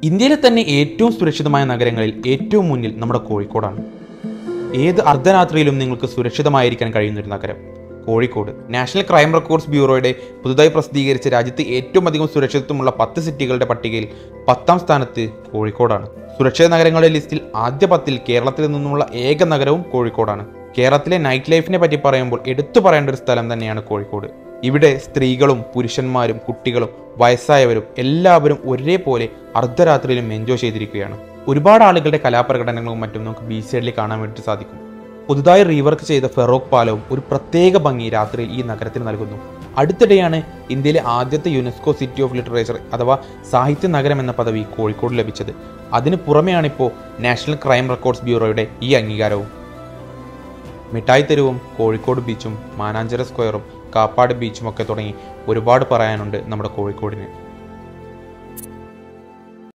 ഇന്ത്യയിലെ തന്നെ ഏറ്റവും സുരക്ഷിതമായ നഗരങ്ങളിൽ ഏറ്റവും മുന്നിൽ നമ്മുടെ കോഴിക്കോടാണ് ഏത് അർദ്ധരാത്രിയിലും നിങ്ങൾക്ക് സുരക്ഷിതമായിരിക്കാൻ കഴിയുന്ന ഒരു നഗരം കോഴിക്കോട് നാഷണൽ ക്രൈം റെക്കോർഡ്സ് ബ്യൂറോയുടെ പുതുതായി പ്രസിദ്ധീകരിച്ച രാജ്യത്ത് ഏറ്റവും അധികം സുരക്ഷിതത്വമുള്ള പത്ത് സിറ്റികളുടെ പട്ടികയിൽ പത്താം സ്ഥാനത്ത് കോഴിക്കോടാണ് സുരക്ഷിത നഗരങ്ങളുടെ ലിസ്റ്റിൽ ആദ്യ പത്തിൽ കേരളത്തിൽ നിന്നുമുള്ള ഏക നഗരവും കോഴിക്കോടാണ് കേരളത്തിലെ നൈറ്റ് ലൈഫിനെ പറ്റി പറയുമ്പോൾ എടുത്തു പറയേണ്ട ഒരു സ്ഥലം തന്നെയാണ് കോഴിക്കോട് ഇവിടെ സ്ത്രീകളും പുരുഷന്മാരും കുട്ടികളും വയസ്സായവരും എല്ലാവരും ഒരേപോലെ അർദ്ധരാത്രിയിലും എൻജോയ് ചെയ്തിരിക്കുകയാണ് ഒരുപാട് ആളുകളുടെ കലാപ്രകടനങ്ങളും മറ്റും നമുക്ക് ബീച്ച് സൈഡിൽ കാണാൻ വേണ്ടി സാധിക്കും പുതുതായി റീവർക്ക് ചെയ്ത ഫെറോക്ക് പാലവും ഒരു പ്രത്യേക ഭംഗി രാത്രിയിൽ ഈ നഗരത്തിന് നൽകുന്നു അടുത്തിടെയാണ് ഇന്ത്യയിലെ ആദ്യത്തെ യുനെസ്കോ സിറ്റി ഓഫ് ലിറ്ററേച്ചർ അഥവാ സാഹിത്യ നഗരം എന്ന പദവി കോഴിക്കോട് ലഭിച്ചത് അതിന് പുറമെയാണിപ്പോൾ നാഷണൽ ക്രൈം റെക്കോർഡ്സ് ബ്യൂറോയുടെ ഈ അംഗീകാരവും മിഠായി തെരുവും കോഴിക്കോട് ബീച്ചും മാനാഞ്ചിറ സ്ക്വയറും കാപ്പാട് ബീച്ചും ഒക്കെ തുടങ്ങി ഒരുപാട് പറയാനുണ്ട് നമ്മുടെ കോഴിക്കോടിന്